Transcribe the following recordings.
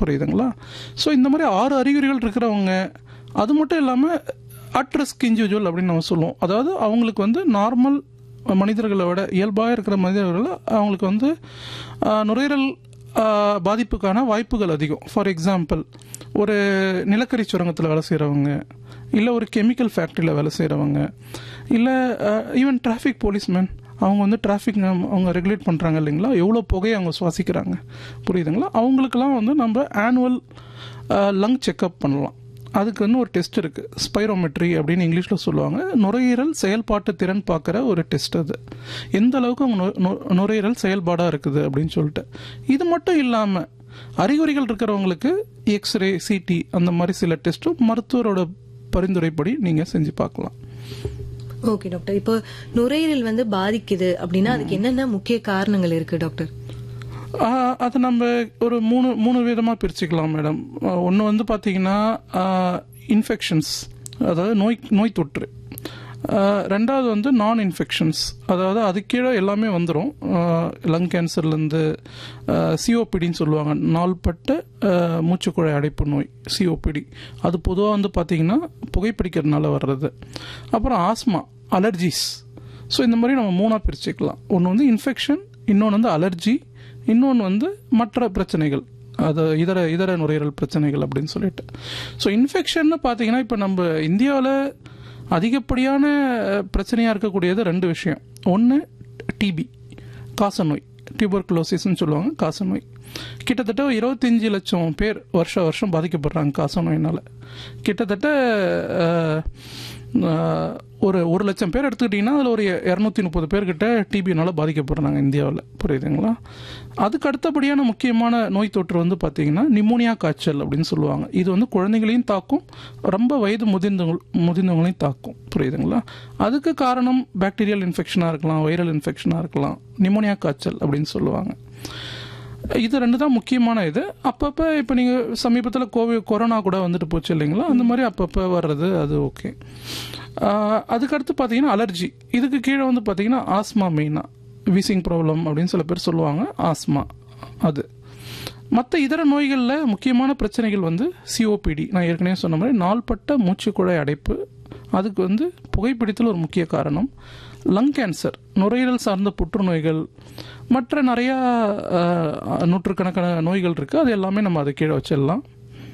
புரியுதுங்களா ஸோ இந்த மாதிரி ஆறு அறிகுறிகள் இருக்கிறவங்க அது மட்டும் இல்லாமல் அட் ரிஸ்க் இண்டிவிஜுவல் அப்படின்னு நம்ம சொல்லுவோம் அதாவது அவங்களுக்கு வந்து நார்மல் மனிதர்களை விட இயல்பாக இருக்கிற மனிதர்கள் அவங்களுக்கு வந்து ஆஹ், நுரையீரல் ஆஹ், பாதிப்புக்கான வாய்ப்புகள் அதிகம் ஃபார் எக்ஸாம்பிள் ஒரு நிலக்கரி சுரங்கத்தில் வேலை செய்கிறவங்க இல்லை ஒரு கெமிக்கல் ஃபேக்ட்ரியில் வேலை செய்கிறவங்க இல்லை ஈவன் டிராஃபிக் போலீஸ்மேன் அவங்க வந்து டிராஃபிக் அவங்க ரெகுலேட் பண்ணுறாங்க இல்லைங்களா எவ்வளோ புகையை அவங்க சுவாசிக்கிறாங்க புரியுதுங்களா அவங்களுக்கெல்லாம் வந்து நம்ம ஆனுவல் லங் செக்கப் பண்ணலாம் அதுக்கு வந்து ஒரு டெஸ்ட் இருக்குது ஸ்பைரோமெட்ரி அப்படின்னு இங்கிலீஷில் சொல்லுவாங்க நுரையீரல் செயல்பாட்டு திறன் பார்க்குற ஒரு டெஸ்ட் அது எந்த அளவுக்கு அவங்க நு- நு- நுரையீரல் செயல்பாடாக இருக்குது அப்படின்னு சொல்லிட்டு இது மட்டும் இல்லாமல் அறிகுறிகள் இருக்கிறவங்களுக்கு எக்ஸ்ரே சிடி அந்த மாதிரி சில டெஸ்ட்டும் மருத்துவரோட பரிந்துரைப்படி நீங்கள் செஞ்சு பார்க்கலாம் ஓகே டாக்டர் இப்போ நுரையீரல் வந்து பாதிக்குது அப்படின்னா அதுக்கு என்னென்ன முக்கிய காரணங்கள் இருக்கு டாக்டர் ஆஹ் அது நம்ம ஒரு மூணு மூணு விதமாக பிரிச்சுக்கலாம் மேடம் ஒன்று வந்து பார்த்தீங்கன்னா இன்ஃபெக்ஷன்ஸ் அதாவது நோய் நோய் தொற்று ஆஹ் ரெண்டாவது வந்து நான் இன்ஃபெக்ஷன்ஸ் அதாவது அது கீழே எல்லாமே வந்துடும் லங் கேன்சர்லேருந்து சிஓபிடின்னு சொல்லுவாங்க நாள்பட்ட ஆஹ் மூச்சுக்குழாய் அடைப்பு நோய் சிஓபிடி அது பொதுவாக வந்து பார்த்தீங்கன்னா புகைப்பிடிக்கிறதுனால வர்றது அப்புறம் ஆஸ்மா அலர்ஜிஸ் ஸோ இந்த மாதிரி நம்ம மூணாக பிரிச்சுக்கலாம் ஒன்று வந்து இன்ஃபெக்ஷன் இன்னொன்று வந்து அலர்ஜி இன்னொன்று வந்து மற்ற பிரச்சனைகள் அது இதர இதர நுரையீரல் பிரச்சனைகள் அப்படின்னு சொல்லிட்டு ஸோ இன்ஃபெக்ஷன்னு பார்த்தீங்கன்னா இப்போ நம்ம இந்தியாவில் அதிகப்படியான பிரச்சனையாக இருக்கக்கூடியது ரெண்டு விஷயம் ஒன்று டிபி காசநோய் டியூபர்குலோசிஸ்ன்னு சொல்லுவாங்க காசநோய் கிட்டத்தட்ட இருபத்தஞ்சி லட்சம் பேர் வருஷ வருஷம் பாதிக்கப்படுறாங்க காசநோயினால் கிட்டத்தட்ட அஹ், அஹ், ஒரு ஒரு லட்சம் பேர் எடுத்துக்கிட்டிங்கன்னா அதில் ஒரு இரநூத்தி முப்பது பேர்கிட்ட டிபினால பாதிக்கப்படுறாங்க இந்தியாவில் புரியுதுங்களா அதுக்கு அடுத்தபடியான முக்கியமான நோய் தொற்று வந்து பார்த்தீங்கன்னா நிமோனியா காய்ச்சல் அப்படின்னு சொல்லுவாங்க இது வந்து குழந்தைகளையும் தாக்கும் ரொம்ப வயது முதிர்ந்தவங்க முதிர்ந்தவங்களையும் தாக்கும் புரியுதுங்களா அதுக்கு காரணம் பாக்டீரியல் இன்ஃபெக்ஷனாக இருக்கலாம் வைரல் இன்ஃபெக்ஷனாக இருக்கலாம் நிமோனியா காய்ச்சல் அப்படின்னு சொல்லுவாங்க இது ரெண்டு தான் முக்கியமான இது அப்பப்போ இப்போ நீங்கள் சமீபத்தில் கோவிட் கொரோனா கூட வந்துட்டு போச்சு இல்லைங்களா அந்த மாதிரி அப்பப்போ வர்றது அது ஓகே அதுக்கடுத்து பார்த்தீங்கன்னா அலர்ஜி இதுக்கு கீழே வந்து பார்த்தீங்கன்னா ஆஸ்மா மெயினாக வீசிங் ப்ராப்ளம் அப்படின்னு சில பேர் சொல்லுவாங்க ஆஸ்மா அது மற்ற இதர நோய்களில் முக்கியமான பிரச்சனைகள் வந்து சிஓபிடி நான் ஏற்கனவே சொன்ன மாதிரி நாள்பட்ட மூச்சுக்குழாய் அடைப்பு அதுக்கு வந்து புகைப்பிடித்தல் ஒரு முக்கிய காரணம் லங் கேன்சர் நுரையீரல் சார்ந்த புற்றுநோய்கள் மற்ற நிறையா அஹ், நூற்றுக்கணக்கான நோய்கள் இருக்குது அது எல்லாமே நம்ம அது கீழே வச்சிடலாம்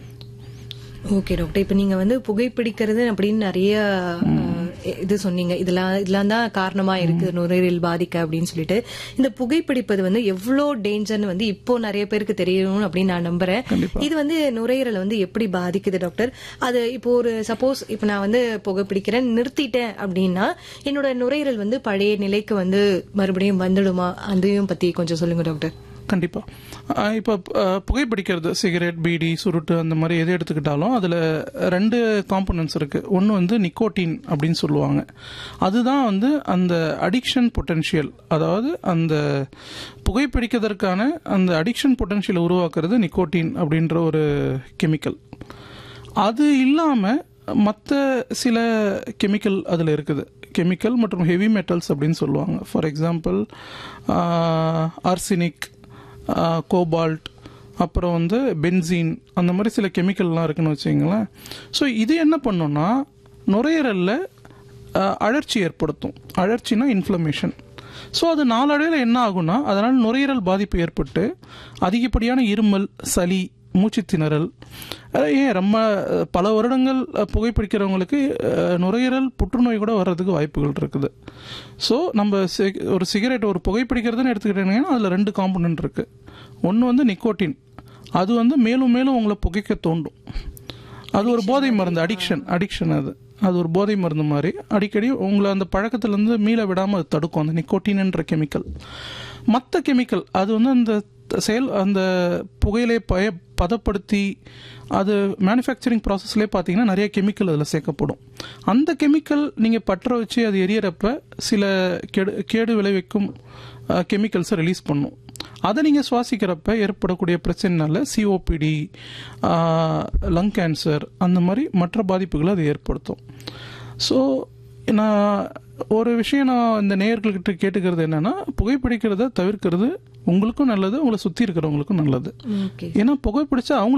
ஓகே டாக்டர் இப்போ நீங்க வந்து புகைப்பிடிக்கிறது அப்படின்னு நிறைய அஹ், இது சொன்னீங்க இதெல்லாம் இதெல்லாம் தான் காரணமா இருக்கு நுரையீரல் பாதிக்க அப்படின்னு சொல்லிட்டு இந்த புகைப்பிடிப்பது வந்து எவ்வளோ டேஞ்சர்னு வந்து இப்போ நிறைய பேருக்கு தெரியணும் அப்படின்னு நான் நம்புறேன் இது வந்து நுரையீரலை வந்து எப்படி பாதிக்குது டாக்டர் அது இப்போ ஒரு சப்போஸ் இப்போ நான் வந்து புகைப்பிடிக்கிறேன் நிறுத்திட்டேன் அப்படின்னா என்னோட நுரையீரல் வந்து பழைய நிலைக்கு வந்து மறுபடியும் வந்துடுமா அதையும் பத்தி கொஞ்சம் சொல்லுங்க டாக்டர் கண்டிப்பாக இப்போ புகைப்பிடிக்கிறது சிகரெட் பீடி சுருட்டு அந்த மாதிரி எது எடுத்துக்கிட்டாலும் அதில் ரெண்டு காம்பனன்ட்ஸ் இருக்குது ஒன்று வந்து நிக்கோட்டின் அப்படின்னு சொல்லுவாங்க அதுதான் வந்து அந்த அடிக்ஷன் பொட்டென்ஷியல் அதாவது அந்த புகைப்பிடிக்கிறதற்கான அந்த அடிக்ஷன் பொட்டென்ஷியலை உருவாக்குறது நிக்கோட்டின் அப்படின்ற ஒரு கெமிக்கல் அது இல்லாமல் மற்ற சில கெமிக்கல் அதில் இருக்குது கெமிக்கல் மற்றும் ஹெவி மெட்டல்ஸ் அப்படின்னு சொல்லுவாங்க ஃபார் எக்ஸாம்பிள் ஆர்சினிக் கோபால்ட் அப்புறம் வந்து பென்சீன் அந்த மாதிரி சில கெமிக்கல்லாம் இருக்குன்னு வச்சுங்களேன் ஸோ இது என்ன பண்ணுன்னா நுரையீரலில் ஆஹ், அழற்சி ஏற்படுத்தும் அழற்சினா இன்ஃப்ளமேஷன் ஸோ அது நாளடைவில் என்ன ஆகும்னா அதனால் நுரையீரல் பாதிப்பு ஏற்பட்டு அதிகப்படியான இருமல் சளி மூச்சு திணறல் அஹ் ஏன் ரொம்ப அஹ், பல வருடங்கள் அஹ், புகைப்பிடிக்கிறவங்களுக்கு அஹ், நுரையீரல் புற்றுநோய் கூட வர்றதுக்கு வாய்ப்புகள் இருக்குது ஸோ நம்ம சி- ஒரு சிகரெட் ஒரு புகைப்பிடிக்கிறதுன்னு எடுத்துக்கிட்டீங்கன்னா அதில் ரெண்டு காம்பனன்ட் இருக்குது ஒன்று வந்து நிக்கோட்டின் அது வந்து மேலும் மேலும் உங்களை புகைக்க தூண்டும் அது ஒரு போதை மருந்து அடிக்ஷன் அடிக்ஷன் அது அது ஒரு போதை மருந்து மாதிரி அடிக்கடி உங்களை அந்த பழக்கத்திலேருந்து மீள விடாமல் அது தடுக்கும் அந்த நிக்கோட்டின்ன்ற கெமிக்கல் மற்ற கெமிக்கல் அது வந்து அந்த த- செயல் அந்த புகையிலை பய பதப்படுத்தி அது மேனுஃபேக்சரிங் ப்ராசஸ்லேயே பார்த்தீங்கன்னா நிறைய கெமிக்கல் அதில் சேர்க்கப்படும் அந்த கெமிக்கல் நீங்கள் பற்ற வச்சு அது எரியறப்ப சில கெடு கேடு விளைவிக்கும் கெமிக்கல்ஸை ரிலீஸ் பண்ணும் அதை நீங்கள் சுவாசிக்கிறப்ப ஏற்படக்கூடிய பிரச்சனைனால சிஓபிடி லங் கேன்சர் அந்த மாதிரி மற்ற பாதிப்புகளை அது ஏற்படுத்தும் ஸோ நான் ஒரு விஷயம் நான் இந்த நேயர்கள்கிட்ட கேட்டுக்கிறது என்னன்னா புகைப்பிடிக்கிறத தவிர்க்கிறது உங்களுக்கும் நல்லது உங்களை சுற்றி இருக்கிறவங்களுக்கும் நல்லது ஓகே ஏன்னா புகைப்பிடிச்சா அவங்க